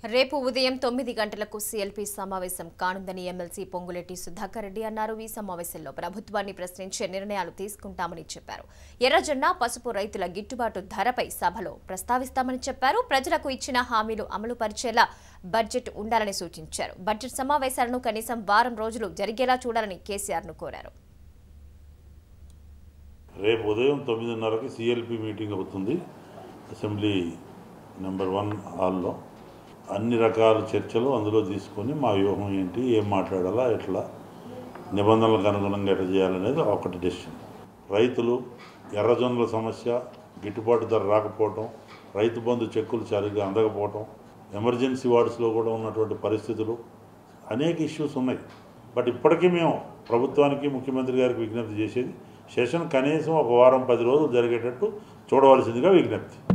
రేపు ఉదయం తొమ్మిది గంటలకు సీఎల్పీ సమావేశం కానుందని ఎమ్మెల్సీ పొంగులెట్టి సుధాకర్ రెడ్డి అన్నారు ఈ సమావేశంలో ప్రభుత్వాన్ని ప్రశ్నించే నిర్ణయాలు తీసుకుంటామని చెప్పారు ఎర్రజొన్న పసుపు రైతుల గిట్టుబాటు ధరపై సభలో ప్రస్తావిస్తామని చెప్పారు ప్రజలకు ఇచ్చిన హామీలు అమలు పరిచేలా బడ్జెట్ ఉండాలని సూచించారు బడ్జెట్ సమావేశాలను కనీసం వారం రోజులు జరిగేలా చూడాలని కేసీఆర్ ను కోరారు రేపు ఉదయం తొమ్మిదిన్నరకి సిఎల్పి మీటింగ్ అవుతుంది అసెంబ్లీ నెంబర్ వన్ హాల్లో అన్ని రకాల చర్చలు అందులో తీసుకొని మా వ్యూహం ఏంటి ఏం మాట్లాడాలా ఎట్లా నిబంధనలకు అనుగుణంగా ఎట్లా చేయాలనేది ఒకటి డెసిషన్ రైతులు ఎర్రజొన్నల సమస్య గిట్టుబాటు ధర రాకపోవటం రైతు బంధు చెక్కులు సరిగ్గా అందకపోవటం ఎమర్జెన్సీ వార్డ్స్లో కూడా ఉన్నటువంటి పరిస్థితులు అనేక ఇష్యూస్ ఉన్నాయి బట్ ఇప్పటికీ మేము ప్రభుత్వానికి ముఖ్యమంత్రి గారికి విజ్ఞప్తి చేసేది సెషన్ కనీసం ఒక వారం పది రోజులు జరిగేటట్టు చూడవలసిందిగా విజ్ఞప్తి